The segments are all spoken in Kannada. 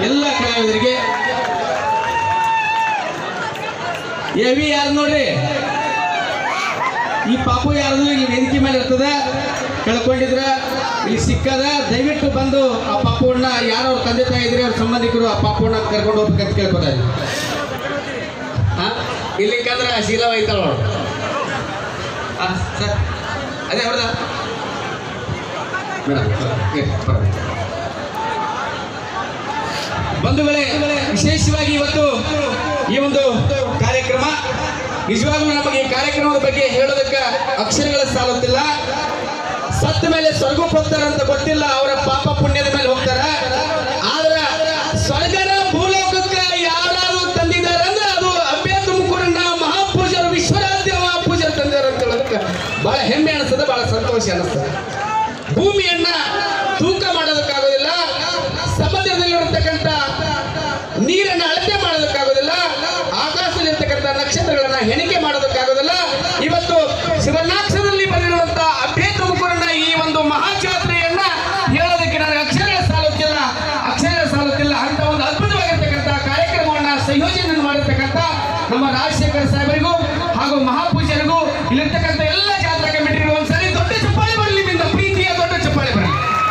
ಎಲ್ಲ ಕಲಾವಿದರಿಗೆ ಎವಿ ಯಾರು ನೋಡ್ರಿ ಈ ಪಾಪು ಯಾರ್ದು ಇಲ್ಲಿ ವೇದಿಕೆ ಮೇಲೆ ಇರ್ತದ ಕಳ್ಕೊಂಡಿದ್ರ ಇಲ್ಲಿ ಸಿಕ್ಕದ ದಯವಿಟ್ಟು ಬಂದು ಆ ಪಾಪುವನ್ನ ಯಾರು ಅವ್ರ ತಂದೆ ತಾಯಿ ಇದ್ರೆ ಅವ್ರ ಸಂಬಂಧಿಕರು ಆ ಪಾಪುವನ್ನ ಕರ್ಕೊಂಡು ಹೋಗ್ಬೇಕಂತ ಕೇಳ್ಕೊತಾ ಇದ್ದೀನಿ ಹಾ ಇಲ್ಲಿಕ್ಕಂದ್ರೆ ಶೀಲವ ಐತಲ್ಲ ನೋಡು ಆ, ಸರ್ ಅದೇ ಅವ್ರದ ಮೇಡಮ್ ಏ, ಪರವಾಗಿಲ್ಲ. ಬಂಧುಗಳೇ ವಿಶೇಷವಾಗಿ ಇವತ್ತು ಈ ಒಂದು ಕಾರ್ಯಕ್ರಮ ನಿಜವಾಗ್ಲೂ ನಮಗೆ ಈ ಕಾರ್ಯಕ್ರಮದ ಬಗ್ಗೆ ಹೇಳೋದಕ್ಕೆ ಅಕ್ಷರಗಳ ಸಾಲುತ್ತಿಲ್ಲ ಸತ್ತ ಮೇಲೆ ಸ್ವರ್ಗಕ್ಕೆ ಹೋಗ್ತಾರ ಅಂತ ಗೊತ್ತಿಲ್ಲ ಅವರ ಪಾಪ ಪುಣ್ಯದ ಮೇಲೆ ಹೋಗ್ತಾರ ಆದ್ರ ಸ್ವರ್ಗದ ಭೂಲೋಕಕ್ಕೆ ಯಾರಾದ್ರೂ ತಂದಿದ್ದಾರೆ ಅಂದ್ರೆ ಅದು ಅಭ್ಯ ತುಮಕೂರಿನ ಮಹಾಪೂಜರು ವಿಶ್ವರಾಧ್ಯ ಮಹಾಪೂಜರು ತಂದಿದ್ದಾರೆ ಅಂತ ಹೇಳೋದಕ್ಕೆ ಬಹಳ ಹೆಮ್ಮೆ ಅನಿಸ್ತದೆ ಬಹಳ ಸಂತೋಷ ಅನಿಸ್ತದೆ ಭೂಮಿಯನ್ನ ತೂಕ ಮಾಡೋದಕ್ಕಾಗೋದಿಲ್ಲ ಸಮುದ್ರದಲ್ಲಿರತಕ್ಕಂಥ ನೀರನ್ನ ಅಳತೆ ಮಾಡೋದಕ್ಕಾಗೋದಿಲ್ಲ ಆಕಾಶದಲ್ಲಿರ್ತಕ್ಕಂಥ ನಕ್ಷತ್ರಗಳನ್ನ ಹೆಣಿಕೆ ಮಾಡೋದಕ್ಕಾಗೋದಿಲ್ಲ ಇವತ್ತು ಶಿವನಾಕ್ಷದಲ್ಲಿ ಬಂದಿರುವಂತ ಅಭ್ಯ ತುಮಕೂರಿನ ಈ ಒಂದು ಮಹಾಜಾತ್ರೆಯನ್ನ ಹೇಳೋದಕ್ಕೆ ನನಗೆ ಅಕ್ಷರಗಳ ಸಾಲುತ್ತಿಲ್ಲ ಅಕ್ಷರಗಳ ಸಾಲುತ್ತಿಲ್ಲ ಅಂತ ಒಂದು ಅದ್ಭುತವಾಗಿರ್ತಕ್ಕಂಥ ಕಾರ್ಯಕ್ರಮವನ್ನ ಸಂಯೋಜನೆ ಮಾಡಿರ್ತಕ್ಕಂಥ ನಮ್ಮ ರಾಜಶೇಖರ ಸಾಹೇಬರಿಗೂ ಹಾಗೂ ಮಹಾಪೂಜರಿಗೂ ಇಲ್ಲಿರ್ತಕ್ಕಂಥ ಎಲ್ಲ ಜಾತ್ರಾ ಕಮಿಟಿಗೂ ಒಂದ್ಸರಿ ದೊಡ್ಡ ಚಪ್ಪಾಳೆ ಬರಲಿ ನಿಮ್ಮಿಂದ ಪ್ರೀತಿಯ ದೊಡ್ಡ ಚಪ್ಪಾಳೆ ಬರಲಿ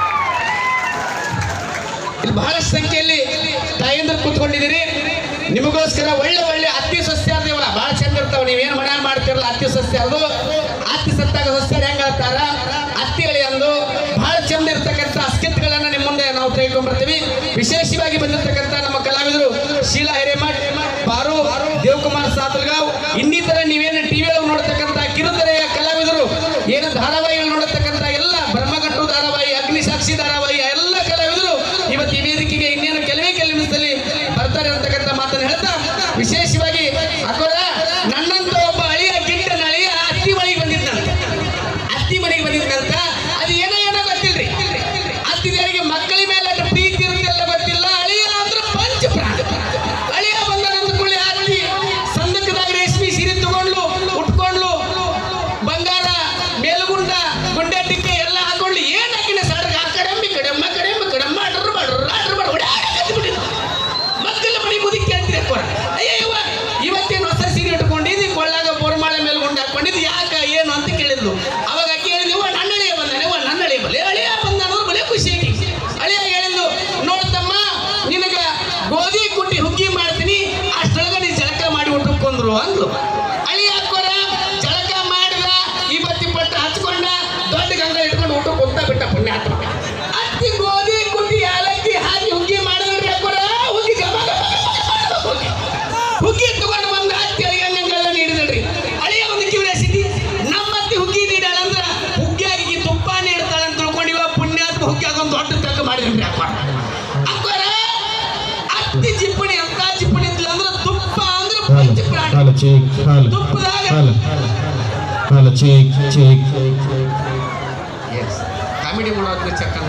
ಇಲ್ಲಿ ಬಹಳಷ್ಟು ಸಂಖ್ಯೆಯಲ್ಲಿ ತಾಯಂದ್ರು ಕೂತ್ಕೊಂಡಿದ್ದೀರಿ ನಿಮಗೋಸ್ಕರ ಒಳ್ಳೆ ಒಳ್ಳೆ ಅತ್ತಿ ಸಸ್ಯ ಅದೇವಲ್ಲ ಬಹಳ ಚಂದ ಇರ್ತಾವ ನೀವೇನು ಮನ್ಯಾಗ ಮಾಡ್ತಿರಲ್ಲ ಅತ್ತಿ ಸಸ್ಯ ಅದು ಅತ್ತಿ ಸತ್ತಾಗ ಸಸ್ಯ ಹೆಂಗ ಹೇಳ್ತಾರ ಅತ್ತಿ ಎಳೆ ಅಂದು ಬಹಳ ಚಂದ ಇರ್ತಕ್ಕಂಥ ಸ್ಕಿತ್ಗಳನ್ನ ನಿಮ್ಮ ಮುಂದೆ ನಾವು ತೆಗೆದುಕೊಂಡ್ಬರ್ತೀವಿ ವಿಶೇಷವಾಗಿ ಬಂದಿರತಕ್ಕಂಥ ನಮ್ಮ ಕಲಾವಿದರು ಶೀಲಾ ಹಿರೇಮಠ್ ಪಾರು ದೇವಕುಮಾರ್ ಸಾತಲ್ಗಾವ್ ಇನ್ನಿತರ ನೀವೇನು ಟಿವಿ ಒಳಗೆ ನೋಡ್ತಕ್ಕಂಥ ಕಿರುತೆರೆಯ ಕಲಾವಿದರು ಏನು ಧಾರಾವಾಹಿಗಳು ನೋಡತಕ್ಕಂಥ ಎಲ್ಲ ಬ್ರಹ್ಮಗಂಟು ಧಾರಾವಾಹಿ ಅಗ್ನಿಸಾಕ್ಷಿ ಧಾರಾವಾಹಿ ಎಲ್ಲ ಕಲಾವಿದರು ಇವತ್ತು ಈ ವೇದಿಕೆಗೆ ಇನ್ನೇನು ಕೆಲವೇ ಕೆಲವು ನಿಮಿಷದಲ್ಲಿ ಬರ್ತಾರೆ ಅಂತಕ್ಕಂಥ ಮಾತನ್ನು ಹೇಳ್ತಾ ವಿಶೇಷವಾಗಿ ಅಕೋರ ನನ್ನಂತ ಒಬ್ಬ ಅಳಿಯ ಗಿಡ್ಡನ ಅಳಿಯ ಅತ್ತಿ ಮನೆಗೆ ಬಂದಿದ್ದಂತ ಅತ್ತಿ ಮನೆಗೆ ಬಂದಿದ್ದಂತ ಅದು ಏನೋ ಏನೋ ಗೊತ್ತಿಲ್ರಿ ಅತ್ತಿದರಿಗೆ ಮಕ್ಕಳ ಮೇಲೆ ಅಷ್ಟು ಪ್ರೀತಿ ಇರುತ್ತಿಲ್ಲ ಗೊತ್ತಿಲ್ಲ ಅಳಿಯ ಅಂದ್ರೆ ಪಂಚ ಪ್ರಾಣ ಅಳಿಯ ಬಂದ ಕೂಡಲೇ ಅತ್ತಿ ಸಂದಕದಾಗ ರೇಷ್ಮೆ ಸೀರೆ ತಗೊಂಡ್ಲು ಉಟ್ಕೊಂಡ್ಲು ಬಂಗಾರ ಮೇಲ್ಗುಂಡ ಗುಂಡೆ ಟಿಕ್ಕೆ ಎಲ್ಲ ಹಾಕೊಂಡು ಏನ್ ಹಾಕಿನ ಸರ್ ಆ ಕಡೆಂಬಿ ಕಡೆಮ್ಮ ಕಡೆಂಬ ಕಡೆಮ್ಮ ಅಡ್ರ ಮಾಡ್ರ ಅಡ್ರ ಮಾಡ ಮಕ್ಕಳ ಮನೆ ಮುದುಕಿ ಅಂತೀರಿ ಅಕ್ಕೋರ ಅಯ್ಯವ್ವ ಇವತ್ತೇನು ಹೊಸ ಸೀರೆ ಇಟ್ಕೊಂಡಿದ್ದಿ ಕೊಳ್ಳಾಗ ಬೋರ್ಮಾಳೆ ಮೇಲೆ ಗುಂಡು ಹಾಕೊಂಡಿದ್ದು ಯಾಕ ಏನು ಅಂತ ಕೇಳಿದ್ಲು ಅವಾಗ ಕೇಳಿದ್ವಿ "ಅವ್ವ, ನನ್ನ ಅಳಿಯ ಬಂದಾನೆ ಅವ್ವ, ನನ್ನ ಅಳಿಯ ಬಲೆ ಅಳಿಯ ಬಂದಾನ ಬಲೆ ಖುಷಿ ಆಗಿ ಅಳಿಯ ಹೇಳಿದ್ಲು ನೋಡ್ತಮ್ಮ ನಿನಗ ಗೋಧಿ ಕುಟ್ಟಿ ಹುಗ್ಗಿ ಮಾಡ್ತೀನಿ ಅಷ್ಟೊಳಗ ನೀ ಜಳಕ ಮಾಡಿ ಉಟ್ಟುಕೊಂಡ್ರು ಅಂದ್ಲು ಅಳಿಯ ಹಾಕೋರ ಜಳಕ ಮಾಡಿದ ಇವತ್ತಿ ಪಟ್ಟು ಹಚ್ಕೊಂಡ ದೊಡ್ಡ ಗಂಗ ಇಟ್ಕೊಂಡು ಊಟ ಕುಂತ ಬಿಟ್ಟ ಪುಣ್ಯಾತ್ಮ ಅತ್ತಿ ಗೋಧಿ ಕುಟ್ಟಿ ಯಾಲಕ್ಕಿ ಹಾಕಿ ಹುಗ್ಗಿ ಮಾಡಿದ್ರಿ ಹಾಕೋರ ಹುಗ್ಗಿ ಗಮ ಗಮ ಗಮ ಗಮ ಹುಗ್ಗಿ. ಹುಗ್ಗಿ ತಗೊಂಡು ಬಂದ ಅತ್ತಿ ಅಳಿಯಂಗಂಗೆಲ್ಲ ನೀಡಿದಳ್ರಿ ಅಳಿಯ ಒಂದು ಕ್ಯೂರಿಯಾಸಿಟಿ ನಮ್ಮ ಅತ್ತಿ ಹುಗ್ಗಿ ನೀಡಲ್ಲ ಅಂದ್ರ ಹುಗ್ಗಿಯಾಗಿ ತುಪ್ಪ ನೀಡ್ತಾಳೆ ಅಂತ ತಿಳ್ಕೊಂಡಿವ ಪುಣ್ಯಾತ್ಮ ಹುಗ್ಗಿ ಅದೊಂದು ದೊಡ್ಡ ತಕ್ಕ ಮಾಡಿದ್ರಿ ಅಕ್ಕೋರ ಅಕ್ಕೋರ ಅತ್ತಿ ಜಿಪ್ಪಣಿ ಅಂತ ಜಿಪ್ಪಣಿ ಇದ್ದಿಲ್ಲ ಅಂದ್ರೆ ತುಪ್ಪ ಅಂದ್ರೆ ಪಂಚ ಪ್ರಾಣ Hala cheek, hala, ತುಪ್ಪದಾಗ hala, hala cheek, cheek. Comedy ಮಾಡೋದ್ರ ಚಕ್ಕಂದ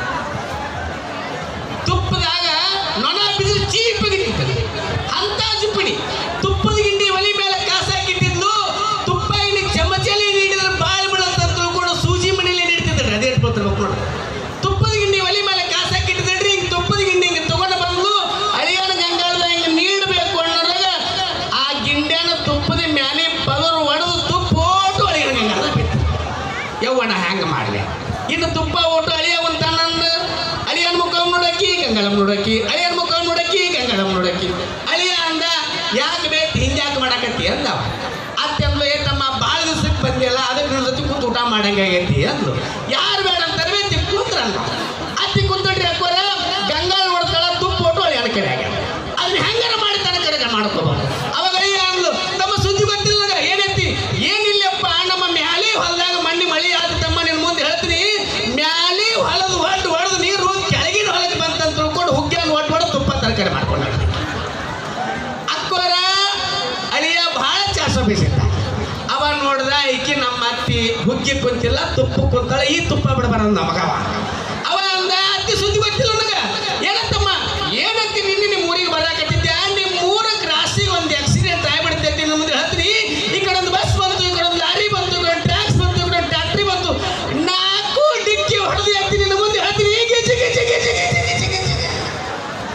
ತುಪ್ಪದಾಗ ನೊಣ ಬಿದ್ದು ಚೀಪ್ ನಿಂತದೆ ಅಂತ ಜಿಪ್ಪಣಿ ತುಪ್ಪದ ಗಿಂಡಿ ಒಲಿ ಮೇಲೆ ಕಾಸ ಹಾಕಿಟ್ಟಿದ್ಲು ತುಪ್ಪ ಇಲ್ಲಿ ಚಮಚಲಿ ನೀಡಿದ್ರೆ ಬಾಳ್ ಬೀಳಂತ ತಿಳ್ಕೊಂಡು ಸೂಜಿ ಮನೇಲಿ ನೀಡ್ತಿದ್ರಿ ಅದೇ ಇಟ್ಕೊತಿರ್ಬೇಕು ನೋಡಿ ತುಪ್ಪದ ಗಿಂಡಿ ಒಲಿ ಮೇಲೆ ಕಾಸ ಹಾಕಿಟ್ಟಿದ್ರಿ ಹಿಂಗೆ ತುಪ್ಪದ ಗಿಂಡಿ ಹಿಂಗೆ ತಗೊಂಡು ಬಂದು ಅಳಿಯನ ಗಂಗಾಳದ ಹಿಂಗೆ ನೀಡಬೇಕು ಅನ್ನೋದಾಗ ಆ ಗಿಂಡ್ಯಾನ ತುಪ್ಪದ ಮ್ಯಾಲೆ ಪದರು ಒಡೆದು ತುಪ್ಪ ಓಟು ಅಳಿಯನ ಗಂಗಾಳದ ಬಿತ್ತು ಯವ್ವನ ಹ್ಯಾಂಗ ಮಾಡಲಿ ಇನ್ನು ತುಪ್ಪ ಓಟು ಅಳಿಯ ಒಂದು ನಂದು ಅಳಿಯನ ಮುಖ ನೋಡಕ್ಕಿ ಗಂಗಳಂ ನೋಡಕ್ಕಿ ಅಳಿಯನ ಮುಖ ನೋಡಕ್ಕಿ ಗಂಗಳಂ ನೋಡಕ್ಕಿ ಅಳಿಯ ಅಂದ ಯಾಕೆ ಬೇಕು ಹಿಂಗ್ಯಾಕೆ ಮಾಡಕತ್ತಿ ಅಂದವ ಅತ್ತೆ ಅಂದ್ಲು ಏ ತಮ್ಮ ಭಾಳ ದಿವ್ಸಕ್ಕೆ ಬಂದಿಲ್ಲ ಅದಕ್ಕೆ ನನ್ನ ಜೊತೆ ಕೂತು ಊಟ ಮಾಡಂಗಾಗೈತಿ ಅಂದ್ಲು ಯಾರು ಬೇಡ ಅಂತಾರೆ ಬೇತಿ ಕೂತ್ರ ಅಂದ ಅತ್ತಿ ಕುಂತಡ್ರಿ ಹಾಕೋರ ಗಂಗಾ ನೋಡ್ತಾಳ ತುಪ್ಪ ಓಟು ಅಳಿಯನ ಕಡೆ ಆಗ್ಯಾವ ಅದನ್ನ ಹೆಂಗಾರ ಮಾಡಿ ತನ್ನ ಕಡೆಗೆ ಮಾಡ್ಕೋಬಹುದು ಅವಾಗ ಅಯ್ಯ ಅಂದ್ಲು ತಮ್ಮ ಸುದ್ದಿ ಗೊತ್ತಿಲ್ಲ ನನಗೆ ಏನೈತಿ ಏನಿಲ್ಲಪ್ಪ ನಮ್ಮ ಮ್ಯಾಲಿ ಹೊಲದಾಗ ಮಣ್ಣಿ ಮಳಿ ಆದ ತಮ್ಮ ನಿನ್ನ ಮುಂದೆ ಹೇಳ್ತೀನಿ ಮ್ಯಾಲಿ ಹೊಲದ ಒಡ್ಡು ಹೊಡೆದು ನೀರು ಕೆಳಗಿನ ಹೊಲಕ್ಕೆ ಬಂತಂತ ತಿಳ್ಕೊಂಡು ಹುಗ್ಗಿಯನ್ನು ಒಟ್ಟು ಹೊಡೆದು ತುಪ್ಪ ತರಕಾರಿ ಮಾಡ್ಕೊಂಡ ಅಕ್ಕೋರ ಅಳಿಯ ಬಹಳ ಚಾಸ ಬೀಸಿದ್ದ ಅವ ನೋಡ್ದ ಈಕಿ ನಮ್ಮ ಅತ್ತಿ ಹುಗ್ಗಿ ಕುಂತಿಲ್ಲ ತುಪ್ಪ ಕುಂತಾಳ ಈ ತುಪ್ಪ ಬಿಡಬಾರ ನಮಗವ ಅವ ಅಂದ ಅತ್ತಿ ಸುದ್ದಿ ಗೊತ್ತಿಲ್ಲ ನನಗ ಏನಂತಮ್ಮ ಏನಂತಿ ನಿನ್ನೆ ನಿಮ್ಮ ಊರಿಗೆ ಬರಾಕತ್ತಿದ್ದೆ ನಿಮ್ಮ ಊರ ಕ್ರಾಸಿಗೆ ಒಂದು ಆಕ್ಸಿಡೆಂಟ್ ಆಗ್ಬಿಡ್ತೈತಿ ನಿಮ್ಮ ಮುಂದೆ ಹೇಳ್ತೀನಿ ಈ ಕಡೆ ಒಂದು ಬಸ್ ಬಂತು ಈ ಕಡೆ ಒಂದು ಲಾರಿ ಬಂತು ಈ ಕಡೆ ಒಂದು ಟ್ಯಾಕ್ಸ್ ಬಂತು ಈ ಕಡೆ ಒಂದು ಟ್ಯಾಕ್ಟ್ರಿ ಬಂತು ನಾಲ್ಕು ಡಿಕ್ಕಿ ಹೊಡೆದು ಎತ್ತಿ ನಿನ್ನ ಮುಂದೆ ಹೇಳ್ತೀನಿ ಗೀಚಿ ಗೀಚಿ ಗೀಚಿ ಗೀಚಿ ಗೀಚಿ ಗೀಚಿ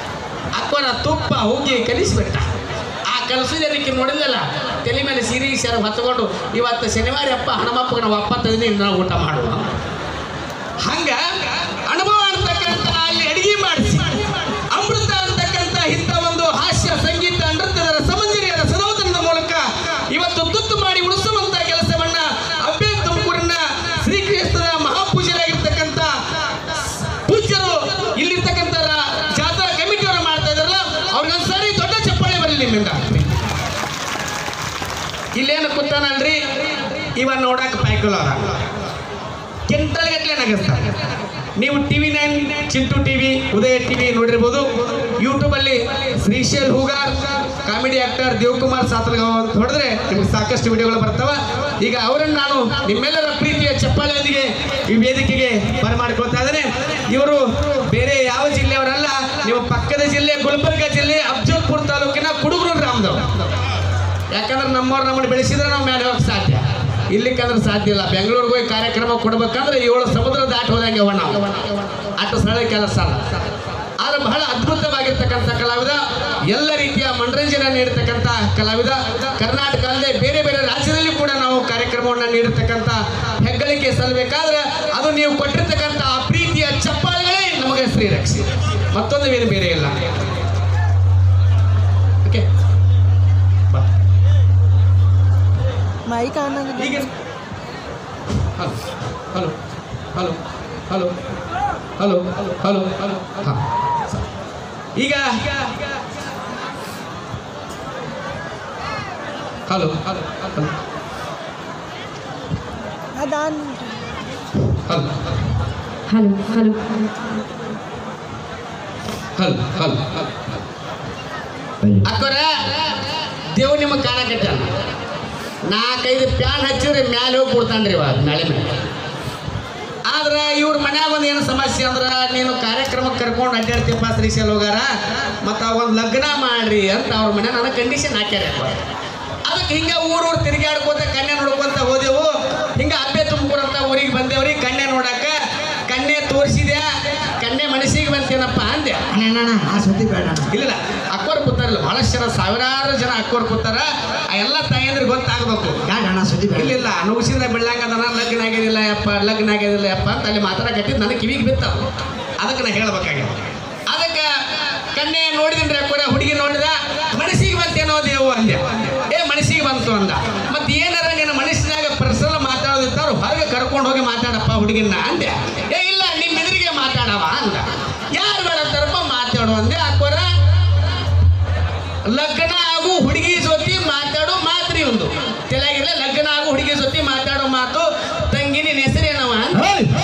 ಅಕ್ಕೋರ ತುಪ್ಪ ಹುಗ್ಗಿ ಕಲಿಸ್ಬಿಟ್ಟ ಆ ಕಲಸಿದಕ್ಕೆ ನೋಡಿಲ್ಲಲ್ಲ ತಲೆ ಮೇಲೆ ಸೀರೆ ಸೆರ ಹೊತ್ಕೊಂಡು ಇವತ್ತು ಶನಿವಾರ ಅಪ್ಪ ಹಣಮಪ್ಪಗೆ ನಾವು ಅಪ್ಪ ತಂದು ನಾವು ಊಟ ಮಾಡುವ ಹಂಗ ಅನುಭವ ಅಂತಕ್ಕಂಥ ಅಲ್ಲಿ ಅಡಿಗೆ ಮಾಡಿಸಿ ಅಮೃತ ಅಂತಕ್ಕಂಥ ಇಂಥ ಒಂದು ಹಾಸ್ಯ ಸಂಗೀತ ನೃತ್ಯದ ರಸಮಂಜರಿಯ ರಸದೌತನದ ಮೂಲಕ ಇವತ್ತು ತುತ್ತು ಮಾಡಿ ಉಳಿಸುವಂತ ಕೆಲಸವನ್ನ ಅಬ್ಬೆ ತುಮಕೂರಿನ ಶ್ರೀಕೃಷ್ಣದ ಮಹಾಪೂಜರಾಗಿರ್ತಕ್ಕಂಥ ಪೂಜ್ಯರು ಇಲ್ಲಿರ್ತಕ್ಕಂಥ ರ- ಜಾತ್ರಾ ಕಮಿಟಿಯವರು ಮಾಡ್ತಾ ಇದಾರಲ್ಲ ಅವ್ರಿಗೊಂದ್ಸರಿ ದೊಡ್ಡ ಚಪ್ಪಾಳೆ ಬರಲಿ ನಿಮ್ಮಿಂದ ಇಲ್ಲೇನು ಕೂತಾನಲ್ರಿ ಇವ ನೋಡಕ್ ಪಾಯ್ಕೊಲವ್ರ ಕೆಂಟಲ್ ಗಟ್ಲೆ ನಗಿಸ್ತಾರೆ ನೀವು TV nine Chintu TV Udaya TV ನೋಡಿರ್ಬೋದು ಯೂಟ್ಯೂಬಲ್ಲಿ ಶ್ರೀಶೈಲ್ ಹೂಗಾರ್ ಕಾಮಿಡಿ ಆಕ್ಟರ್ ದೇವಕುಮಾರ್ ಸಾತ್ರಗಾವ್ ಅಂತ ಹೊಡೆದ್ರೆ ನಿಮ್ಗೆ ಸಾಕಷ್ಟು ವಿಡಿಯೋಗಳು ಬರ್ತಾವ ಈಗ ಅವರನ್ನು ನಾನು ನಿಮ್ಮೆಲ್ಲರ ಪ್ರೀತಿಯ ಚಪ್ಪಾಳೆಯೊಂದಿಗೆ ಈ ವೇದಿಕೆಗೆ ಬರಮಾಡ್ಕೊಳ್ತಾ ಇದ್ದೇನೆ ಇವರು ಬೇರೆ ಯಾವ ಜಿಲ್ಲೆಯವರಲ್ಲ ನಿಮ್ಮ ಪಕ್ಕದ ಜಿಲ್ಲೆ ಗುಲ್ಬರ್ಗ ಜಿಲ್ಲೆ ಅಫ್ಜಲ್ಪುರ್ ತಾಲೂಕಿನ ಕುಡುಗರು ಗ್ರಾಮದವರು ಯಾಕಂದ್ರೆ ನಮ್ಮವ್ರು ನಮ್ಮನ್ನು ಬೆಳೆಸಿದ್ರೆ ನಾವು ಮೇಲೆ ಹೋಗಕ್ಕೆ ಸಾಧ್ಯ ಇಲ್ಲಿಕ್ಕಂದ್ರೆ ಸಾಧ್ಯ ಇಲ್ಲ ಬೆಂಗಳೂರಿಗೆ ಹೋಗಿ ಕಾರ್ಯಕ್ರಮ ಕೊಡ್ಬೇಕಂದ್ರೆ ಏಳು ಸಮುದ್ರ ದಾಟಿ ಹೋದಂಗೆ ಅವ ನಾವು ಅಷ್ಟು ಸರಳ ಕೆಲಸ ಅಲ್ಲ ಆದ್ರೆ ಬಹಳ ಅದ್ಭುತವಾಗಿರ್ತಕ್ಕಂಥ ಕಲಾವಿದ ಎಲ್ಲ ರೀತಿಯ ಮನರಂಜನೆ ನೀಡತಕ್ಕಂಥ ಕಲಾವಿದ ಕರ್ನಾಟಕ ಅಲ್ಲದೆ ಬೇರೆ ಬೇರೆ ರಾಜ್ಯದಲ್ಲಿ ಕೂಡ ನಾವು ಕಾರ್ಯಕ್ರಮವನ್ನು ನೀಡತಕ್ಕಂಥ ಹೆಗ್ಗಳಿಕೆ ಸಲ್ಲಬೇಕಾದ್ರೆ ಅದು ನೀವು ಕೊಟ್ಟಿರ್ತಕ್ಕಂಥ ಆ ಪ್ರೀತಿಯ ಚಪ್ಪಾಳೆಗಳೇ ನಮಗೆ ಶ್ರೀರಕ್ಷೆ ಮತ್ತೊಂದು ಬೇರೆ ಬೇರೆ ಇಲ್ಲ ಓಕೆ ಬಾ ಮೈಕ್ ಅನ್ನೋದು ಈಗ hello hello hello hello hello hello hello ಹಾಂ ಈಗ ಹಲೋ ಹಲೋ ಹಲೋ ಅದಾನ್ hello hello hello hello hello hello ಅಕ್ಕೋರ ದೇವ್ ನಿಮಗೆ ಕಾಣಕತ್ತಾನ ನಾಲ್ಕೈದು ಪ್ಯಾನ್ ಹಚ್ಚಿದ್ರೆ ಮ್ಯಾಲೆ ಹೋಗಿ ಕೊಡ್ತಾನ್ರಿ ಇವಾಗ ನಾಳೆ ಮೇಲೆ ಆದ್ರೆ ಇವ್ರ ಮನ್ಯಾಗ ಒಂದು ಏನು ಸಮಸ್ಯೆ ಅಂದ್ರೆ ನೀನು ಕಾರ್ಯಕ್ರಮಕ್ಕೆ ಕರ್ಕೊಂಡು ಅಡ್ಡಾಡ್ತೀಪ್ಪ ಶ್ರೀಶೈಲ್ ಹೋಗಾರ ಮತ್ತು ಒಂದು ಲಗ್ನ ಮಾಡ್ರಿ ಅಂತ ಅವ್ರ ಮನೆ ನನಗೆ ಕಂಡೀಷನ್ ಹಾಕ್ಯಾರ ಅದಕ್ಕೆ ಹಿಂಗೆ ಊರೂರು ತಿರುಗಾಡ್ಕೋತ ಕನ್ಯೆ ನೋಡ್ಕೊಂತ ಹೋದೆವು ಹಿಂಗೆ ಅಬ್ಬೆ ತುಮಕೂರು ಅಂತ ಊರಿಗೆ ಬಂದೇವ್ರಿ ಕನ್ಯೆ ನೋಡಕ್ಕ ಕನ್ಯೆ ತೋರಿಸಿದ್ಯಾ ಕನ್ಯೆ ಮನಸ್ಸಿಗೆ ಬಂತೇನಪ್ಪ ಅಂದೆ ಅಣ್ಣ ಆ ಸುದ್ದಿ ಬೇಡ ಇಲ್ಲ ಅಕ್ಕೋರ್ ಕೂತಾರಲ್ಲ ಬಹಳಷ್ಟು ಜನ ಸಾವಿರಾರು ಜನ ಅಕ್ಕೋರ್ ಕೂತಾರ ಆ ಎಲ್ಲ ತಾಯಂದ್ರಿಗೆ ಗೊತ್ತಾಗಬೇಕು ಬೇಡ ಅಣ್ಣ ಸುದ್ದಿ ಬೇಡ ಇಲ್ಲ ಇಲ್ಲ ಅನುಭವಿಸಿದ ಬೆಳ್ಳಂಗದನ ಲಗ್ನ ಆಗ್ಯದಿಲ್ಲ ಯಪ್ಪ ಲಗ್ನ ಆಗ್ಯದಿಲ್ಲ ಯಪ್ಪ ಅಂತ ಅಲ್ಲಿ ಮಾತಾಡಕತ್ತಿದ್ದು ನನಗೆ ಕಿವಿಗೆ ಬಿತ್ತಾವ ಅದಕ್ಕೆ ನಾ ಹೇಳ್ಬೇಕಾಗ್ಯದ ಅದಕ್ಕೆ ಕನ್ಯೆ ನೋಡಿದ್ರೆ ಕೂಡ ಹುಡುಗಿ ನೋಡಿದ ಮನಸ್ಸಿಗೆ ಬಂತೇನೋ ದೇವು ಅಂದೆ ಏ ಮನಸ್ಸಿಗೆ ಬಂತು ಅಂದ ಮತ್ತೆ ಏನಾರ ನಿನ್ನ ಮನಸ್ಸಿನಾಗ ಪರ್ಸನಲ್ ಮಾತಾಡೋದಿರ್ತಾರ ಹೊರಗೆ ಕರ್ಕೊಂಡು ಹೋಗಿ ಮಾತಾಡಪ್ಪ ಹುಡುಗಿನ ಅಂದೆ ಏ ಇಲ್ಲ ನಿಮ್ಮ ಎದುರಿಗೆ ಮಾತಾಡವ ಅಂದ ಯಾರು ಬೇಡ ಅಂತಾರಪ್ಪ ಮಾತಾಡು ಅಂದೆ ಹಾಕೋರ ಲಗ್ನ ಆಗು ಹುಡುಗಿ ಜೊತೆ ಮಾತಾಡೋ ಮಾತ್ರಿ ಒಂದು ತೆಲಾಗಿರ್ಲೆ ಲಗ್ನ ಆಗು ಹುಡುಗಿ ಜೊತೆ ಮಾತಾಡೋ ಮಾತು ತಂಗಿ ನಿನ್ನ ಹೆಸರೇನವ ಅಂದ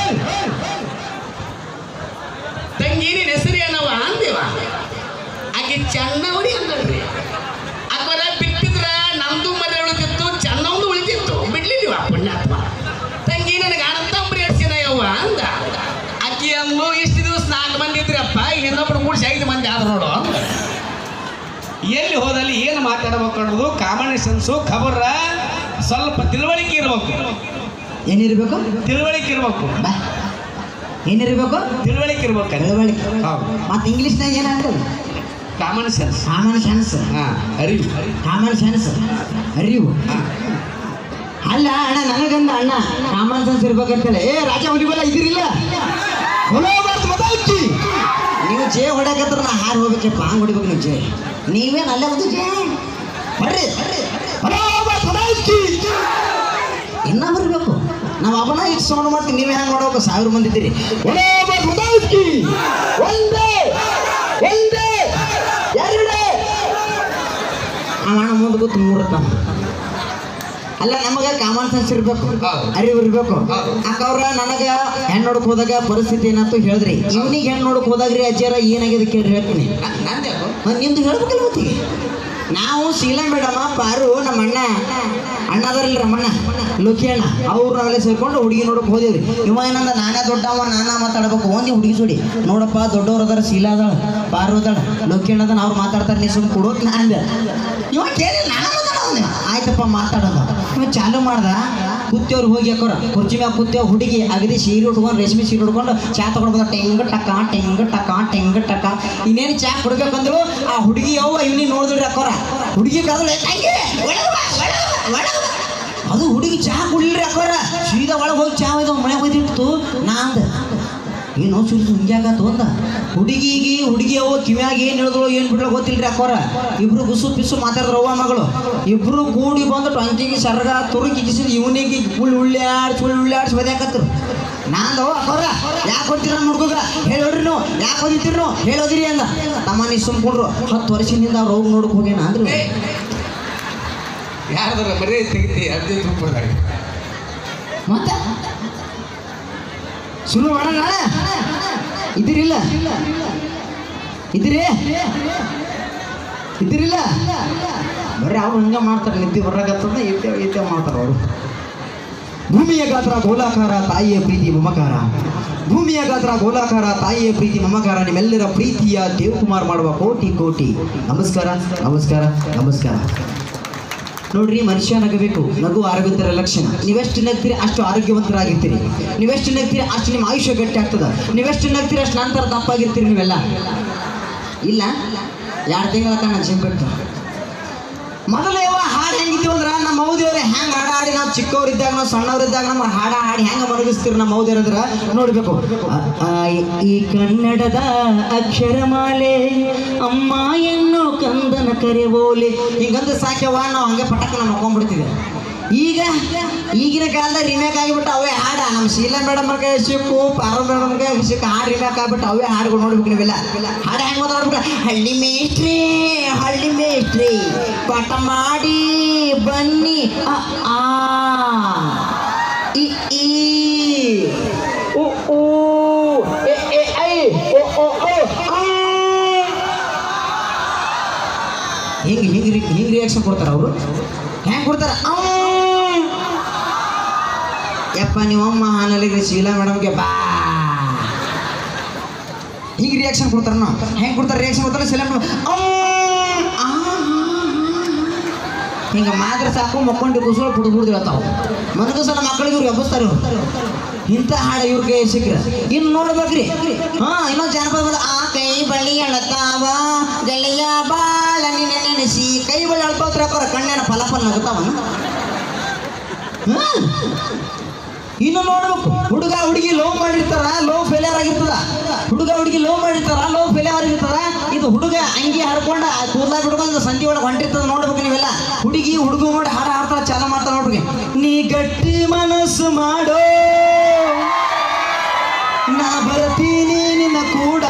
ತಂಗಿ ನಿನ್ನ ಹೆಸರೇನವ ಅಂದೇವ ಆಕೆ ಚೆನ್ನವಡಿ ಅಂದ್ರಿ ಅಕ್ಬರ ಬಿಟ್ಟಿದ್ರ ನಮ್ದು ಮನೆ ಉಳಿತಿತ್ತು ಚೆನ್ನೊಂದು ಉಳಿತಿತ್ತು ಬಿಡ್ಲಿಲ್ವ ಪುಣ್ಯಾತ್ಮ ತಂಗಿ ನನಗೆ ಅನಂತಂಬ್ರಿ ಎಡ್ಸಿನ ಯವ್ವ ಅಂದ ಅಕ್ಕಿ ಅಂದು ಇಷ್ಟು ದಿವಸ ನಾಲ್ಕು ಮಂದಿ ಇದ್ರಪ್ಪ ಇನ್ನೊಬ್ಬರು ಮೂಡಿಸಿ ಐದು ಮಂದಿ ಆದ್ರು ನೋಡು ಅಂದ. ಎಲ್ಲಿ ಹೋದಲ್ಲಿ ಏನು ಮಾತಾಡಬೇಕು ಅನ್ನೋದು ಕಾಮನ್ ಸೆನ್ಸು ಖಬರ ಸ್ವಲ್ಪ ತಿಳುವಳಿಕೆ ಇರಬೇಕು ಏನಿರ್ಬೇಕು ತಿಳುವಳಿಕೆ ಇರಬೇಕು ಬಾ ಏನಿರ್ಬೇಕು ತಿಳುವಳಿಕೆ ಇರ್ಬೇಕು ತಿಳುವಳಿಕೆ ಹೌದು ಮತ್ತೆ ಇಂಗ್ಲೀಷ್ನಾಗ ಏನಂತದ ಕಾಮನ್ ಸೆನ್ಸ್ ಕಾಮನ್ ಸೆನ್ಸ್ ಹಾ ಅರಿವು ಕಾಮನ್ ಸೆನ್ಸ್ ಅರಿವು ಹಾ ಅಲ್ಲ ಅಣ್ಣ ನನಗಂದ ಅಣ್ಣ ಕಾಮನ್ ಸೆನ್ಸ್ ಇರ್ಬೇಕಂತೇಳಿ ಏ ರಾಜ ಹುಲಿಬಲ್ಲ ಇದಿರಿಲ್ಲ ಹೊಲೋ ಬರ್ತ್ ಬದಾಕಿ ನೀವು ಜೇ ಹೊಡ್ಯಾಕತ್ರ ನಾ ಹಾರಿ ಹೋಗ್ಬೇಕಪ್ಪ ಹಂಗ್ ಹೊಡಿಬೇಕು ನೀವು ಜೇ ನೀವೇನು ಅಲ್ಲೇ ಒಂದು ಜೇ ಬರ್ರಿ ಹೊಲೋ ಬರ್ತ್ ಬದಾಕಿ ಇನ್ನ ಬರ್ಬೇಕು ನಾವು ಅವನ ಇಷ್ಟು ಸೌಂಡ್ ಮಾಡ್ತೀವಿ ನೀವೇ ಹೆಂಗೆ ನೋಡ್ಬೇಕು ಸಾವಿರ ಮಂದಿ ಇದ್ದೀರಿ ಹೊಲೋ ಬರ್ತ್ ಬದಾಕಿ ಒಂದೇ ಒಂದೇ ಎರಡೇ ಅವ ಅಣ್ಣ ಮುಂದೆ ಗೊತ್ತು ಮೂರತ್ತ ಅಲ್ಲ ನಮಗ ಕಾಮನ್ ಸೆನ್ಸ್ ಇರ್ಬೇಕು ಹೌದು. ಅರಿವು ಇರ್ಬೇಕು ಹೌದು. ಅಕ್ಕವ್ರ ನನಗ ಹೆಣ್ಣು ನೋಡಕ್ ಹೋದಾಗ ಪರಿಸ್ಥಿತಿ ಏನಾಯ್ತು ಹೇಳ್ದ್ರಿ ಇವನಿಗೆ ಹೆಣ್ಣು ನೋಡಕ್ ಹೋದಾಗ್ರಿ ಅಜ್ಜಾರ ಏನಾಗಿದೆ ಕೇಳ್ರಿ ಹೇಳ್ತೀನಿ ನಂದೆ ಮತ್ತೆ ನಿಮ್ದು ಹೇಳ್ಬೇಕಲ್ಲ ಗೊತ್ತಿಗೆ ನಾವು ಶೀಲಾ ಮೇಡಮ ಪಾರು ನಮ್ಮ ಅಣ್ಣ ಅಣ್ಣ ಅದಾರಲ್ಲ ರಮಣ್ಣ ಲೋಕಿ ಅಣ್ಣ ಅವ್ರು ನಾವೆಲ್ಲ ಸೇರ್ಕೊಂಡು ಹುಡುಗಿ ನೋಡಕ್ ಹೋದೇವ್ರಿ ಇವ ಏನಂದ ನಾನೇ ದೊಡ್ಡವ ನಾನಾ ಮಾತಾಡ್ಬೇಕು ಒಂದಿ ಹುಡುಗಿ ಜೋಡಿ ನೋಡಪ್ಪ ದೊಡ್ಡವ್ರು ಅದಾರ ಶೀಲಾ ಅದಾಳ ಪಾರು ಅದಾಳ ಲೋಕಿ ಅಣ್ಣ ಅದಾನ ಅವ್ರು ಮಾತಾಡ್ತಾರೆ ನೀ ಸುಮ್ ಕೊಡೋತ್ ನಾ ಅಂದೆ ಇವ ಕೇಳಿ ನಾನು ಮಾತಾಡೋನೆ ಆಯ್ತಪ್ಪ ಮಾತಾಡೋದು ಇವ ಚಾಲು ಮಾಡ್ದ ಕೂತೇವ್ರು ಹೋಗಿ ಹಾಕೋರ ಕುರ್ಚಿ ಮ್ಯಾಗ ಕೂತೇವ್ ಹುಡುಗಿ ಅಗದಿ ಸೀರೆ ಉಟ್ಕೊಂಡು ರೇಷ್ಮೆ ಸೀರೆ ಉಟ್ಕೊಂಡು ಚಾ ತಗೊಂಡು ಬಂದ ಟೆಂಗ್ ಟಕ ಟೆಂಗ್ ಟಕ ಟೆಂಗ್ ಟಕ ಇನ್ನೇನು ಚಾ ಕುಡ್ಬೇಕಂದ್ರು ಆ ಹುಡುಗಿ ಯವ್ವ ಇವನಿ ನೋಡಿದ್ರಿ ಹಾಕೋರ ಹುಡುಗಿ ಕದಲು ತಂಗಿ ಒಳಗ್ ಬಾ, ಒಳಗ್ ಬಾ, ಒಳಗ್ ಬಾ. ಅದು ಹುಡುಗಿ ಚಹಾ ಕುಡಿಲ್ರಿ ಅಕ್ಕೋರ ಸೀದಾ ಒಳಗೆ ಹೋಗಿ ಚಹಾ ಒಯ್ದು ಮನೆ ಹೋಯ್ದಿಟ್ಟು ನಾ ಅಂದ ಏನು ಸುರಿದು ಹಿಂಗ್ಯಾಗತ್ತು ಅಂದ ಹುಡುಗಿಗೆ ಹುಡುಗಿ ಅವ ಕಿವ್ಯಾಗ ಏನು ಹೇಳಿದ್ರು ಏನು ಬಿಡ್ಲ ಗೊತ್ತಿಲ್ರಿ ಅಕ್ಕೋರ ಇಬ್ರು ಗುಸು ಪಿಸು ಮಾತಾಡಿದ್ರು ಅವ್ವ ಮಗಳು ಇಬ್ರು ಕೂಡಿ ಬಂದು ಟೊಂಕಿಗೆ ಸರ್ಗ ತುರುಕಿ ಕಿಸಿದ್ ಇವನಿಗೆ ಉಳ್ಳಿ ಉಳ್ಳಾಡ್ಸಿ ಉಳ್ಳಿ ಉಳ್ಳಾಡ್ಸಿ ಬದಿಯಾಕತ್ರು ನಾಂದವ ಅಕ್ಕೋರ ಯಾಕೆ ಹೊಡ್ತೀರ ನಮ್ಮ ಹುಡುಗ ಹೇಳೋಡ್ರಿ ನೀವು ಯಾಕೆ ಓದಿತ್ತೀರಿ ನೀವು ಹೇಳೋದಿರಿ ಅಂದ ತಮ್ಮ ನೀ ಸುಮ್ಕೊಂಡ್ರು ಹತ್ತು ವರ್ಷದಿಂದ ಅವ್ರು ಹೋಗಿ ನೋಡಕ್ ಹೋಗ್ಯಾನ ಅಂದ್ರು ಯಾರ್ದಾರ ಬರೀ ತೆಗಿತಿ ಅರ್ಜಿ ರೂಪದಾಗ ಮತ್ತೆ ಶುರು ಮಾಡೋಣ ಇದಿರಿಲ್ಲ ಇದಿರಿ ಇದಿರಿಲ್ಲ ಬರ್ರಿ ಅವ್ರು ಹಂಗೆ ಮಾಡ್ತಾರೆ ನಿದ್ದೆ ಬರಾಕತ್ತದ ಇದ್ದೆ ಇದ್ದೆ ಮಾಡ್ತಾರೆ ಅವರು ಭೂಮಿಯ ಗಾತ್ರ ಗೋಲಾಕಾರ ತಾಯಿಯ ಪ್ರೀತಿ ಮಮಕಾರ ಭೂಮಿಯ ಗಾತ್ರ ಗೋಲಾಕಾರ ತಾಯಿಯ ಪ್ರೀತಿ ಮಮಕಾರ ನಿಮ್ಮೆಲ್ಲರ ಪ್ರೀತಿಯ ದೇವಕುಮಾರ್ ಮಾಡುವ ಕೋಟಿ ಕೋಟಿ ನಮಸ್ಕಾರ ನಮಸ್ಕಾರ ನಮಸ್ಕಾರ ನೋಡ್ರಿ ಮನುಷ್ಯ ನಗಬೇಕು ನಗು ಆರೋಗ್ಯದ ಲಕ್ಷಣ ನೀವೆಷ್ಟು ನಗ್ತೀರಿ ಅಷ್ಟು ಆರೋಗ್ಯವಂತರಾಗಿರ್ತೀರಿ ನೀವೆಷ್ಟು ನಗ್ತೀರಿ ಅಷ್ಟು ನಿಮ್ಮ ಆಯುಷ್ಯ ಗಟ್ಟಿ ಆಗ್ತದ ನೀವೆಷ್ಟು ನಗ್ತೀರಿ ಅಷ್ಟು ನಂತರ ದಪ್ಪಾಗಿರ್ತೀರಿ ನೀವೆಲ್ಲ ಇಲ್ಲ ಎರಡು ತಿಂಗಳ ತನಕ ಜಿಮ್ ಬಿಟ್ಟು ಮೊದಲು ಯಾವ ಹಾಡು ಹೆಂಗಿದ್ದೀವಿ ಅಂದ್ರೆ ನಮ್ಮ ಮೌದಿಯವ್ರೆ ಹೆಂಗೆ ಹಾಡ ಹಾಡಿ ನಾವು ಚಿಕ್ಕವರಿದ್ದಾಗ ನಾವು ಸಣ್ಣವರಿದ್ದಾಗ ನಮ್ಮ ಹಾಡ ಹಾಡಿ ಹೆಂಗೆ ಮಲಗಿಸ್ತೀರಿ ನಮ್ಮ ಮೌದಿಯರದ್ರ ನೋಡಬೇಕು ಈ ಕನ್ನಡದ ಅಕ್ಷರಮಾಲೆ ಅಮ್ಮ ಎನ್ನು ಕಂದನ ಕರೆಬೋಲೆ ಹಿಂಗಂದ್ರೆ ಸಾಕ್ಯವ ನಾವು ಹಂಗೆ ಪಟಕ್ ನಾವು ಮಕ್ಕೊಂಡ್ಬಿಡ್ತೀವಿ ಈಗ ಈಗಿನ ಕಾಲದಾಗ ರಿಮೇಕ್ ಆಗಿಬಿಟ್ಟು ಅವೇ ಹಾಡ ನಮ್ಮ ಶೀಲಾ ಮೇಡಮ್ ಕೈ ಸಿಕ್ಕು ಪಾರು ಮೇಡಮ್ ಕೈ ಸಿಕ್ಕು ಹಾಡು ರಿಮೇಕ್ ಆಗ್ಬಿಟ್ಟು ಅವೇ ಹಾಡುಗಳು ನೋಡ್ಬೇಕು ನೀವೆಲ್ಲ ಹಾಡು ಹೆಂಗೆ ಮಾತಾಡ್ಬಿಟ್ಟು ಹಳ್ಳಿ ಮೇಷ್ಟ್ರಿ ಹಳ್ಳಿ ಮೇಷ್ಟ್ರಿ ಪಾಠ ಮಾಡಿ ಬನ್ನಿ ಅ, ಆ ಇ ಈ ಉ ಊ ಎ ಎ ಐ ಓ ಓ ಓ ಆ ಹಿಂಗೆ ಹಿಂಗೆ ಹಿಂಗೆ ರಿಯಾಕ್ಷನ್ ಕೊಡ್ತಾರ ಅವರು ಹೆಂಗೆ ಕೊಡ್ತಾರ ಅವ್ವ್. ಯಪ್ಪ ನೀವಮ್ಮ ಹಾನಲ್ಲಿಗೆ ಶೀಲಾ ಮೇಡಮ್ಗೆ ಬಾ ಹಿಂಗೆ ರಿಯಾಕ್ಷನ್ ಕೊಡ್ತಾರ ನಾವು ಹೆಂಗೆ ಕೊಡ್ತಾರೆ ರಿಯಾಕ್ಷನ್ ಕೊಡ್ತಾರೆ ಶೀಲಾ ಮೇಡಮ್ ಹಿಂಗೆ ಮಾತ್ರ ಸಾಕು ಮಕ್ಕೊಂಡು ಕುಸುಳು ಪುಡ್ ಪುಡ್ದು ಹೇಳ್ತಾವ ಮನಗೂ ಸಲ ಮಕ್ಕಳಿಗೆ ಇವ್ರು ಎಬ್ಬಿಸ್ತಾರೆ ಇವ್ರು ಇಂಥ ಹಾಡು ಇವ್ರ ಕೈ ಸಿಕ್ಕ್ರ ಇನ್ನು ನೋಡ್ಬೇಕ್ರಿ ಹಾ ಇನ್ನೊಂದು ಜಾನಪದ ಬಂದ ಆ ಕೈ ಬಳ್ಳಿ ಅಳತಾವ ಗೆಳೆಯ ಬಾಳ ನಿನ್ನೆ ನೆನೆಸಿ ಕೈ ಬಳ್ಳಿ ಅಳ್ಕೋತ್ರ ಹಾಕೋರ ಕಣ್ಣೇನ ಫಲ ಫಲ ನಗುತ್ತಾವನ ಹಾ ಇನ್ನು ನೋಡ್ಬೇಕು ಹುಡುಗ ಹುಡುಗಿ ಲವ್ ಮಾಡಿರ್ತಾರ ಲವ್ ಫೇಲಿಯರ್ ಆಗಿರ್ತದ ಹುಡುಗ ಹುಡುಗಿ ಲವ್ ಮಾಡಿರ್ತಾರ ಲವ್ ಫೇಲಿಯರ್ ಆಗಿರ್ತದ ಇದು ಹುಡುಗ ಅಂಗಿ ಹರ್ಕೊಂಡ ಕೂದಲ ಬಿಡ್ಕೊಂಡು ಸಂಧಿ ಒಳಗೆ ಹೊಂಟಿರ್ತದ ನೋಡ್ಬೇಕು ನೀವೆಲ್ಲ ಹುಡುಗಿ ಹುಡುಗ ನೋಡಿ ಹಾಡು ಹಾಡ್ತಾರ ಚಾಲ ಮಾಡ್ತಾರ ನೋಡ್ರಿ ನೀ ಗಟ್ಟಿ ಮನಸ್ಸು ಮಾಡೋ ನಾ ಬರ್ತೀನಿ ನಿನ್ನ ಕೂಡ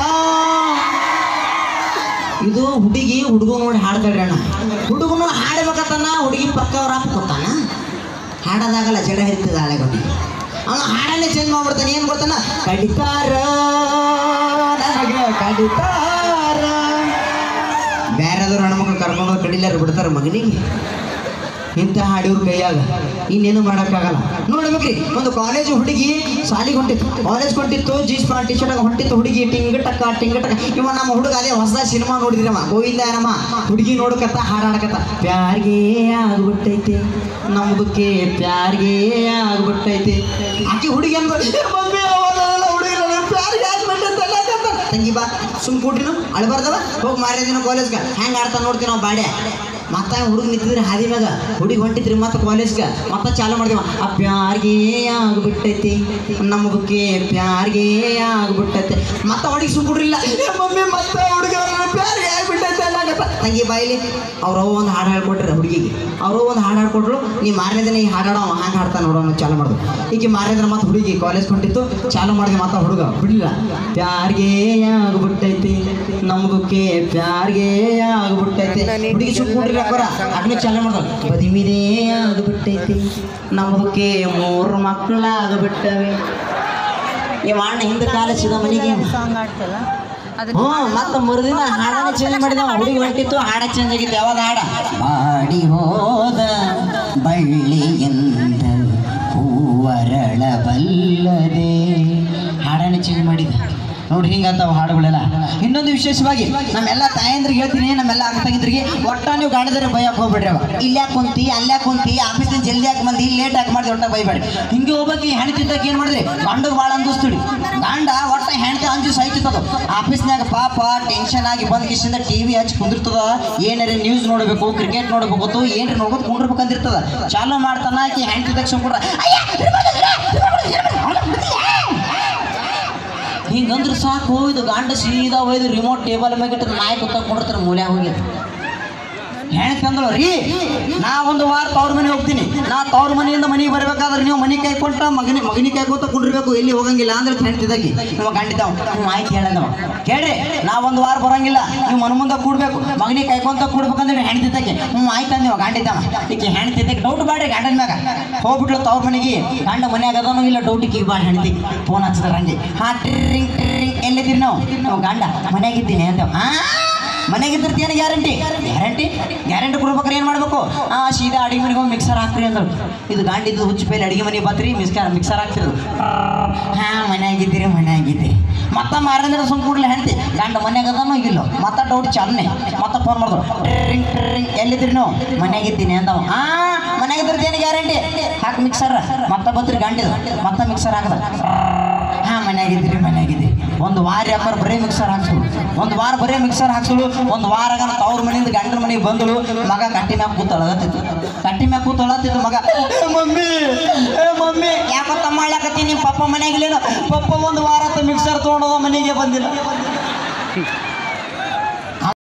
ಇದು ಹುಡುಗಿ ಹುಡುಗ ನೋಡಿ ಹಾಡ್ತಾಳ್ರಿ ಅಣ್ಣ ಹುಡುಗನು ಹಾಡ್ಬೇಕತ್ತನ ಹುಡುಗಿ ಪಕ್ಕ ಅವ್ರ ಅಪ್ಪ ಕೂತಾನ ಹಾಡೋದಾಗಲ್ಲ ಜಡ ಹಿರ್ತದ ಹಳೆಗೊಂಡಿ ಅವನು ಹಾಡನ್ನೇ ಚೇಂಜ್ ಮಾಡ್ಬಿಡ್ತಾನೆ ಏನು ಗೊತ್ತಾನ ಕಡಿತಾರ ನನಗೆ ಕಡಿತಾರ ಬೇರೆದವ್ರು ಹೆಣ್ಮಕ್ಳು ಕರ್ಕೊಂಡು ಹೋಗಿ ಕಡಿಲಾರ ಬಿಡ್ತಾರ ಮಗನಿಗೆ ಇಂಥ ಹಾಡಿವ್ರ ಕೈಯಾಗ ಇನ್ನೇನು ಮಾಡೋಕ್ಕಾಗಲ್ಲ ನೋಡ್ಬೇಕ್ರಿ ಒಂದು ಕಾಲೇಜ್ ಹುಡುಗಿ ಸಾಲಿಗೆ ಹೊಂಟಿತ್ತು ಕಾಲೇಜ್ ಹೊಂಟಿತ್ತು ಜೀನ್ಸ್ ಪ್ಯಾಂಟ್ ಟಿ ಶರ್ಟ್ ಹೊಂಟಿತ್ತು ಹುಡುಗಿ ಟಿಂಗ್ ಟಕ್ಕ ಟಿಂಗ್ ಟಕ್ಕ ಇವ ನಮ್ಮ ಹುಡುಗ ಅದೇ ಹೊಸ ಸಿನಿಮಾ ನೋಡಿದ್ರಮ್ಮ ಗೋವಿಂದನಮ್ಮ ಹುಡುಗಿ ನೋಡಕತ್ತ ಹಾಡಾಡಕತ್ತ ಪ್ಯಾರ್ಗೆ ಆಗ್ಬಿಟ್ಟೈತೆ ನಮ್ದಕ್ಕೆ ಪ್ಯಾರ್ಗೆ ಆಗ್ಬಿಟ್ಟೈತೆ ಆಕಿ ಹುಡುಗಿ ಅಂದ್ರು "ಏ ಮಮ್ಮಿ ಅವಾಗೆಲ್ಲ ಹುಡುಗಿ ನನಗೆ ಪ್ಯಾರ್ಗೆ ಆಗ್ಬಿಟ್ಟೈತೆ ಅನ್ನಕತ್ತ." ತಂಗಿ ಬಾ ಸುಮ್ ಕೂಟ್ರಿನು ಅಳ್ಬಾರ್ದವ ಹೋಗಿ ಮಾರನೇ ದಿನ ಕಾಲೇಜ್ಗೆ ಹೆಂಗೆ ಆಡ್ತಾ ನೋಡ್ತೀವಿ ನಾವು ಬಾಡೆ ಮತ್ತೆ ಹುಡುಗ ನಿಂತಿದ್ರೆ ಹಾದಿ ಮ್ಯಾಗ ಹುಡುಗಿ ಹೊಂಟಿದ್ರಿ ಮತ್ತೆ ಕಾಲೇಜ್ಗೆ ಮತ್ತೆ ಚಾಲು ಮಾಡ್ದೇವ ಆ ಪ್ಯಾರ್ಗೆ ಆಗ್ಬಿಟ್ಟೈತಿ ನಮ್ಮ ಬುಕ್ಕೆ ಪ್ಯಾರ್ಗೆ ಆಗ್ಬಿಟ್ಟೈತೆ ಮತ್ತೆ ಹುಡುಗಿ ಸುಮ್ಬಿಡ್ರಿಲ್ಲ ಮಮ್ಮಿ ಮತ್ತೆ ಹುಡುಗ ಪ್ಯಾರ್ಗೆ ಆಗ್ಬಿಟ್ಟೈತೆ ಅನ್ನಕತ್ತ ತಂಗಿ ಬಾಯಿಲಿ ಅವ್ರ ಅವ್ವ ಒಂದು ಹಾಡು ಹೇಳ್ಕೊಟ್ರಿ ಹುಡುಗಿಗೆ ಅವ್ರ ಒಂದು ಹಾಡು ಹಾಡ್ಕೊಟ್ರು ನೀ ಮಾರನೇ ದಿನ ಈ ಹಾಡಾಡೋ ಹಂಗೆ ಹಾಡ್ತಾ ನೋಡೋಣ ಚಾಲು ಮಾಡ್ದು ಈಗ ಮಾರನೇ ದಿನ ಮತ್ತೆ ಹುಡುಗಿ ಕಾಲೇಜ್ ಹೊಂಟಿತ್ತು ಚಾಲು ಮಾಡಿದೆ ಮತ್ತೆ ಹುಡುಗ ಬಿಡಲಿಲ್ಲ ಪ್ಯಾರ್ಗೆ ಆಗ್ಬಿಟ್ಟೈತಿ ನಮ್ದಕ್ಕೆ ಪ್ಯಾರ್ಗೆ ಆಗ್ಬಿಟ್ಟೈತಿ ಹುಡುಗಿ ಸುಮ್ಕೊಂಡ್ರಿ ಹಾಕೋರ ಅದನ್ನ ಚಾಲು ಮಾಡ್ದ ಬದಿಮಿದೇ ಆಗ್ಬಿಟ್ಟೈತಿ ನಮ್ದಕ್ಕೆ ಮೂರು ಮಕ್ಕಳಾಗ್ಬಿಟ್ಟವೆ ಇವ ಅಣ್ಣ ಹಿಂದೆ ಕಾಲ ಸಿದ ಮನೆಗೆ ಹ್ಞೂ ಮತ್ತೆ ಮರುದಿನ ಹಾಡನ್ನ ಚೇಂಜ್ ಮಾಡಿದವ ಹುಡುಗಿ ಹೊಂಟಿತ್ತು ಹಾಡ ಚೇಂಜ್ ಆಗಿತ್ತು ಯಾವಾಗ ಹಾಡ ಬಾಡಿ ಹೋದ ಬಳ್ಳಿಯಿಂದ ಹೂವರಳ ಬಲ್ಲದೆ ಹಾಡನ್ನ ಚೇಂಜ್ ಮಾಡಿದ ನೋಡಿ ಹಿಂಗಂತಾವ ಹಾಡುಗಳೆಲ್ಲ ಇನ್ನೊಂದು ವಿಶೇಷವಾಗಿ ನಮ್ಮೆಲ್ಲ ತಾಯಂದ್ರಿಗೆ ಹೇಳ್ತೀನಿ ನಮ್ಮೆಲ್ಲ ಅಕ್ಕ ತಂಗಿದ್ರಿಗೆ ಒಟ್ಟ ನೀವು ಗಾಣದರೆ ಬೈಯಕ್ಕೆ ಹೋಗ್ಬೇಡ್ರಿ ಅವ ಇಲ್ಯಾಕ್ ಕುಂತಿ ಅಲ್ಯಾಕ್ ಕುಂತಿ ಆಫೀಸಿನ ಜಲ್ದಿ ಯಾಕೆ ಬಂದಿ ಲೇಟ್ ಆಗಿ ಮಾಡಿದೆ ಒಟ್ಟ ಬೈಬೇಡಿ ಹಿಂಗೆ ಹೋಗ್ಬೇಕು ಹೆಣ್ತಿದ್ದಾಗ ಏನು ಮಾಡಿದ್ರಿ ಗಂಡಗೆ ಭಾಳ ಅಂದಿಸ್ತೀವಿ ಗಂಡ ಒಟ್ಟ ಹೆಣ್ತಿ ಅಂಜು ಸಹಿತದ ಆಫೀಸ್ನಾಗ ಪಾಪ ಟೆನ್ಷನ್ ಆಗಿ ಬಂದ್ ಕಿಶಿಂದ ಟಿವಿ ಹಚ್ಚಿ ಕುಂದಿರ್ತದ ಏನಾರ ನ್ಯೂಸ್ ನೋಡಬೇಕು ಕ್ರಿಕೆಟ್ ನೋಡ್ಬೇಕು ಅಥವಾ ಏನ್ರಿ ನೋಡ್ಬೇಕು ಕುಂಡಿರ್ಬೇಕಂದಿರ್ತದ ಚಾಲು ಮಾಡ್ತಾನ ಆಕಿ ಹೆಣ್ತಿದ್ದಾಗ ಸುಮ್ಕೊಂಡ್ರ ಹಿಂಗಂದ್ರೆ ಸಾಕು ಇದು ಗಂಡ ಸೀದಾ ಒಯ್ದು ರಿಮೋಟ್ ಟೇಬಲ್ ಮ್ಯಾಗ ಇಟ್ಟು ನಾಯಿ ಕುತ್ಕೊಂಡಿರ್ತಾರೆ ಮೂಲ್ಯಾಗ ಹೋಗಿ ಹೆಣ್ ತಂದಳು ರೀ ನಾ ಒಂದು ವಾರ ತವ್ರ ಮನೆ ಹೋಗ್ತೀನಿ ನಾ ತವ್ರ ಮನೆಯಿಂದ ಮನೆಗೆ ಬರ್ಬೇಕಾದ್ರೆ ನೀವು ಮನೆ ಕೈಕೊಂಡ ಮಗನಿ ಮಗನಿ ಕೈಕೊಂತ ಕುಂಡಿರ್ಬೇಕು ಎಲ್ಲಿ ಹೋಗಂಗಿಲ್ಲ ಅಂದ್ರೆ ಹೆಣ್ತಿದ್ದಾಗಿ ನಿಮ್ಮ ಗಂಡಿದ್ದಾವ ನೀವು ಆಯ್ತು ಹೇಳದವ ಕೇಳ್ರಿ ನಾ ಒಂದು ವಾರ ಬರಂಗಿಲ್ಲ ನೀವು ಮನ ಮುಂದೆ ಕೂಡ್ಬೇಕು ಮಗನಿ ಕೈಕೊಂತ ಕೂಡ್ಬೇಕಂದ್ರೆ ಹೆಣ್ತಿದ್ದಾಗೆ ಹ್ಞೂ ಆಯ್ತು ಅಂದಿವ ಗಂಡಿದ್ದಾವ ಈಕೆ ಹೆಣ್ತಿದ್ದಕ್ಕೆ ಡೌಟ್ ಬಾಡ್ರಿ ಗಂಡನ ಮ್ಯಾಗ ಹೋಗ್ಬಿಟ್ಲು ತವ್ರ ಮನೆಗೆ ಗಂಡ ಮನ್ಯಾಗ ಅದನೋ ಇಲ್ಲ ಡೌಟಿಗೆ ಬಾ ಹೆಣ್ತಿ ಫೋನ್ ಹಚ್ಚಿದಾರ ಹಂಗೆ ಹಾ ಟ್ರಿಂಗ್ ಟ್ರಿಂಗ್ ಎಲ್ಲಿದ್ದೀರಿ ನಾವು ನಾವು ಗಂಡ ಮನ್ಯಾಗಿದ್ದೀನಿ ಅಂತ ಆ ಮನೆಗಿದ್ದಿರ್ತಿ ಏನು ಗ್ಯಾರಂಟಿ ಗ್ಯಾರಂಟಿ ಗ್ಯಾರಂಟಿ ಕೊಡ್ಬೇಕಾರೆ ಏನು ಮಾಡ್ಬೇಕು ಆ ಸೀದಾ ಅಡಿಗೆ ಮನೆಗೆ ಹೋಗಿ ಮಿಕ್ಸರ್ ಹಾಕ್ರಿ ಅಂದ್ರು ಇದು ಗಾಂಡಿದ್ದು ಹುಚ್ಚು ಪೇಲೆ ಅಡಿಗೆ ಮನೆಗೆ ಬತ್ರಿ ಮಿಕ್ಸರ್ ಮಿಕ್ಸರ್ ಹಾಕ್ತಿರೋದು ಹಾಂ ಮನೆಯಾಗಿದ್ದೀರಿ ಮನೆಯಾಗಿದ್ದೀರಿ ಮತ್ತೆ ಮಾರನೇ ಸುಮ್ ಕೂಡಲೇ ಹೇಳ್ತಿ ಗಂಡ ಮನ್ಯಾಗ ಅದಾನೋ ಇಲ್ಲೋ ಮತ್ತೆ ಡೌಟ್ ಚಾಲನೆ ಮತ್ತೆ ಫೋನ್ ಮಾಡಿದ್ರು ಟ್ರಿಂಗ್ ಟ್ರಿಂಗ್ ಎಲ್ಲಿದ್ದೀರಿ ನೀವು ಮನೆಯಾಗಿದ್ದೀನಿ ಅಂದವ ಹಾಂ ಮನೆಯಾಗಿದ್ದಿರ್ತಿ ಏನು ಗ್ಯಾರಂಟಿ ಹಾಕಿ ಮಿಕ್ಸರ್ ಮತ್ತೆ ಬತ್ರಿ ಗಂಡಿದು ಮತ್ತೆ ಮಿಕ್ಸರ್ ಹಾಕದ ಹಾಂ ಮನೆಯಾಗಿದ್ದೀರಿ ಮನೆಯಾಗಿದ್ದೀರಿ ಒಂದು ವಾರ ಯಾಕಾರ ಬರೀ ಮಿಕ್ಸರ್ ಹಾಕ್ಸು ಒಂದು ವಾರ ಬರೀ ಮಿಕ್ಸರ್ ಹಾಕ್ಸಲು ಒಂದು ವಾರಗನ ತವ್ರ ಮನೆಯಿಂದ ಗಂಡನ ಮನೆಗೆ ಬಂದಳು ಮಗ ಕಟ್ಟಿ ಮ್ಯಾಗ ಕೂತ್ ಅಳಗತ್ತಿತ್ತು ಕಟ್ಟಿ ಮ್ಯಾಗ ಕೂತ್ ಅಳತ್ತಿತ್ತು ಮಗ "ಏ ಮಮ್ಮಿ ಏ ಮಮ್ಮಿ ಯಾಕೋ ತಮ್ಮ ಅಳ್ಳಕತ್ತಿ ನಿಮ್ಮ ಪಪ್ಪ ಮನೆಯಾಗಿಲ್ಲೇನು ಪಪ್ಪ ಒಂದು ವಾರ ಮಿಕ್ಸರ್ ತೊಗೊಂಡೋದ ಮನೆಗೆ ಬಂದಿಲ್ಲ